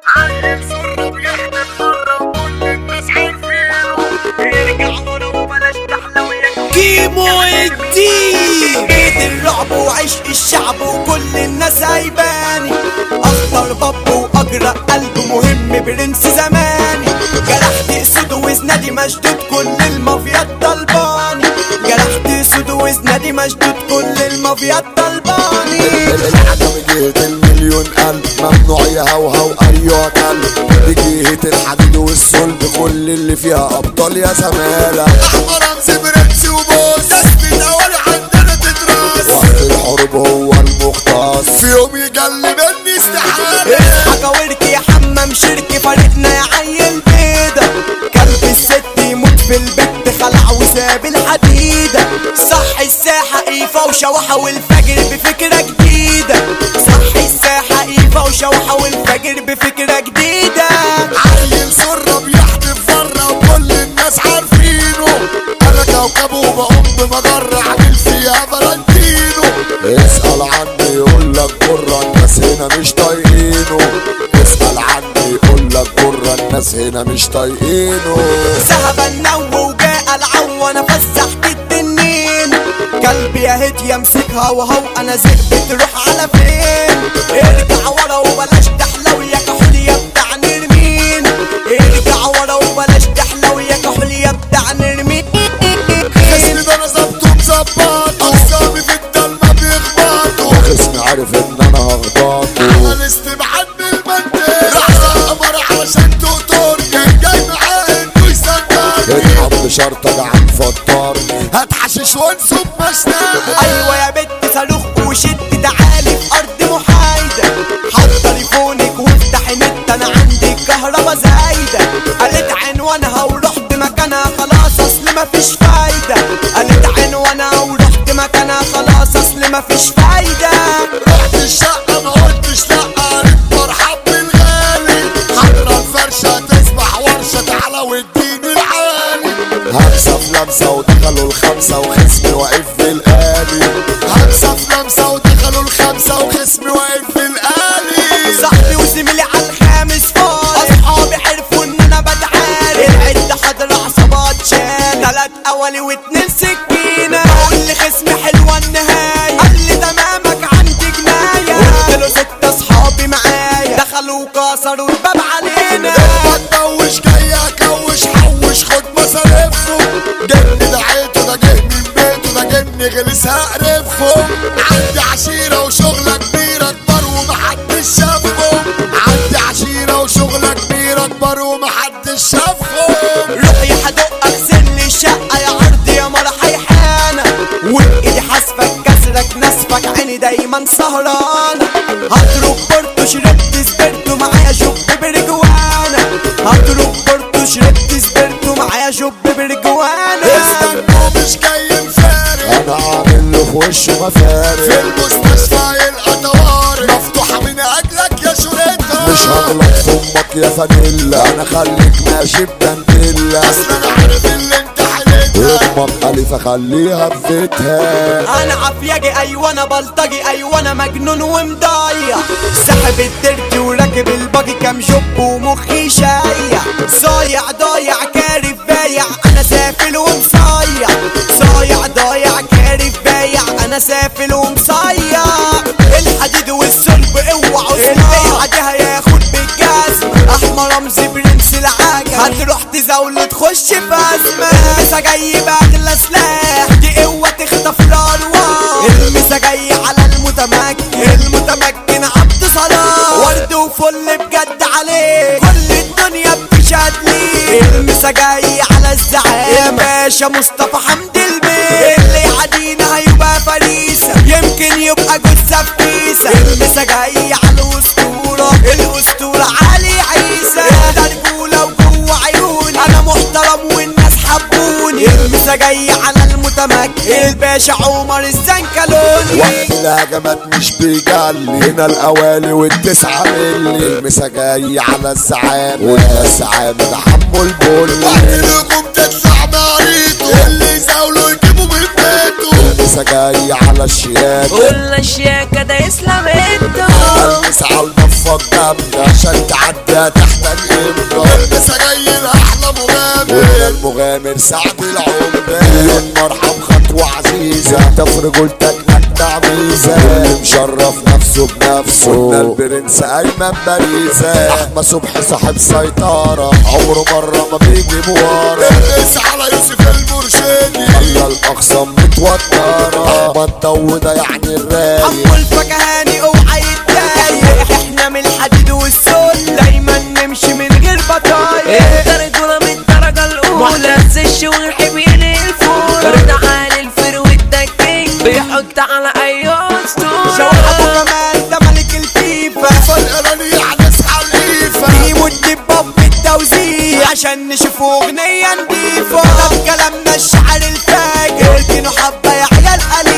عيل سرة بيحمل مرة وكل الناس عارفينه يرجع ورا وبلاش تحلوية كيمو الدين بيت الرعب وعشق الشعب وكل الناس هيباني اخطر باب واجرأ قلب مهم برنس زماني جرحت اسود وزنادي مشدود كل المافيا طلباني جرحت اسود وزنادي مشدود كل المافيا طلباني العدم جهة المليون قلب ممنوع يهوهو ايوه كلب دي جهة الحديد والصلب كل اللي فيها ابطال يا زمالة احمر رمز برنس وبوس تثبيت اولي عندنا تدرس وقت الحروب هو المختص في يوم يجلبني استحالة اصحى كاوركي يا حمام شركي فريقنا يا عيل بيضة كلب الست يموت في البيت خلع وساب الحديدة صح الساحة ايفا وشوحة والفجر بفكرة جديدة صح الساحة ايفا وشوحة والفجر بفكرة جديدة عيل سرة بيحدف بره وكل الناس عارفينه انا كوكبه وبقوم بمجرة عامل فيها فالنتينو اسأل عني يقول لك جرة الناس هنا مش طايقينه اسأل عني يقول لك جرة الناس هنا مش طايقينه ذهب النو وجاء العو انا فسحت التنين قلبي يا هيت يمسكها وهو انا زهقت تروح على فين ارجع ورا وبلاش تحلو يا كحول يا بتاع نرمين ارجع ورا وبلاش تحلو يا كحول يا بتاع نرمين خصمي ده انا ظبطه مظبط اقسامي في الضلمة بيخبطوا خصمي عارف ان انا هخبطه عمل استبعاد بالمنطق راح قمر علشان تقطرني كان جاي معاه انه يصدقني اتحط شرطة عن فطرني هتحشش وانسب مشنقة ايوه يا بنت صاروخ وشد تعالي في ارض محايده حط تليفونك وافتحي نت انا عندي الكهربا زايده قالت عنوانها ورحت مكانها خلاص اصل مفيش فايده قالت عنوانها ورحت مكانها خلاص اصل مفيش فايده رحت الشقة ما قلتش لا قريت مرحب بالغالي حضرة الفرشة تصبح ورشة تعالى واديني العالي همسة في لمسة ودخلوا الخمسة وخصمي واقف في الآلي همسة في لمسة ودخلوا الخمسة وخصمي واقف في الآلي صاحبي وزميلي على الخامس فاضي اصحابي عرفوا ان انا بتعارك العدة حاضر عصابات شال تلات اولي واتنين سكينة بقول لي خصمي حلوة النهاية قال لي تمامك عندي جناية قلت له ست اصحابي معايا دخلوا وكسروا الباب علينا ما تدوش جاي اكوش حوش خد مصاريفه جن دعيته ده جه من بيته ده جن غلس هقرفه عندي عشيرة وشغلة كبيرة كبر ومحدش شافهم عندي عشيرة وشغلة كبيرة كبر ومحدش شافهم روح يا حدق اغسل لي الشقة يا عرض يا مرة حيحانة وايدي حاسفك كسرك نسفك عيني دايما سهرانة هضرب بورتو شربت سبرتو معايا جب برجوانة هضرب بورتو شربت سبرتو معايا جب برجوانة استنوا مش جاي مفارق انا عامل له في وشه مفارق في المستشفى يلقى طوارئ مفتوحة من اجلك يا شريطة مش هغلط في امك يا فانيلا انا خليك ماشي بدانتيلا اصل انا عارف اللي انت حليتها امك الف خليها في بيتها انا عفياجي ايوه انا بلطجي ايوه انا مجنون ومضيع سحب التركي وراكب الباجي كام جوب ومخي شايع صايع ضايع كارف بايع انا سافل ومصيع صايع ضايع كارف بايع انا سافل ومصيع الحديد والصلب اوعوا البيعة دي هياخد بالجزم احمر رمزي برنس العجل هتروح تزاول تخش في ازمه المسا جاي باغلى سلاح دي قوه تخطف الارواح المسا جاي على المتمكن المتمكن عبد صلاح ورد وفل بجد عليه كل الدنيا بتشهد ليه المسا جاي على الزعامه باشا مصطفى حمد البيت اللي يعدينا هيبقى فريسه يمكن يبقى جثه في كيسه المسا جاي على الاسطوره الاسطوره علي عيسى ده رجوله وجوه عيوني انا محترم والناس حبوني المسا جاي على المتمكن الباشا عمر الزنكلوني وقت الهجمات مش بيجلي هنا الاوالي والتسعة ملي المسا جاي على الزعامة والزعامة ده حمو البولي وقت الهجوم تطلع ناريته اللي يزاولوا يجيبوا من بيته المسا جاي على الشياكة كل الشياكة ده اسلام انتو المسا على المفروض صفك جامدة عشان تعدي تحت الإمضة لسه جاي الأحلى مغامر ويا المغامر سعد العمدة مليون مرحب خطوة عزيزة انت في رجولتك مجدع ميزة اللي مشرف نفسه بنفسه قلنا البرنس أيمن باريزة أحمد صبحي صاحب سيطرة عمره مرة ما بيجي ورا الرئيس على يوسف المرشدي خلى الأقسام متوترة أحمد طودة يعني الرايق عمو الفكهاني اوعى يتضايق احنا من الحديد والسول دايما نمشي من غير بطايق رجولة من الدرجة الأولى السش والحبين الفول رضا عالي الفر والتكيك بيحط على أي أسطول شوح ابو كمال ده ملك الفيفا فالإيراني يعني اصحى الإيفا يموت الدباب بالتوزيع عشان نشوفوا اغنية نضيفة ده بكلامنا الشعر الفاجر اركنوا حبة يا عيال قليل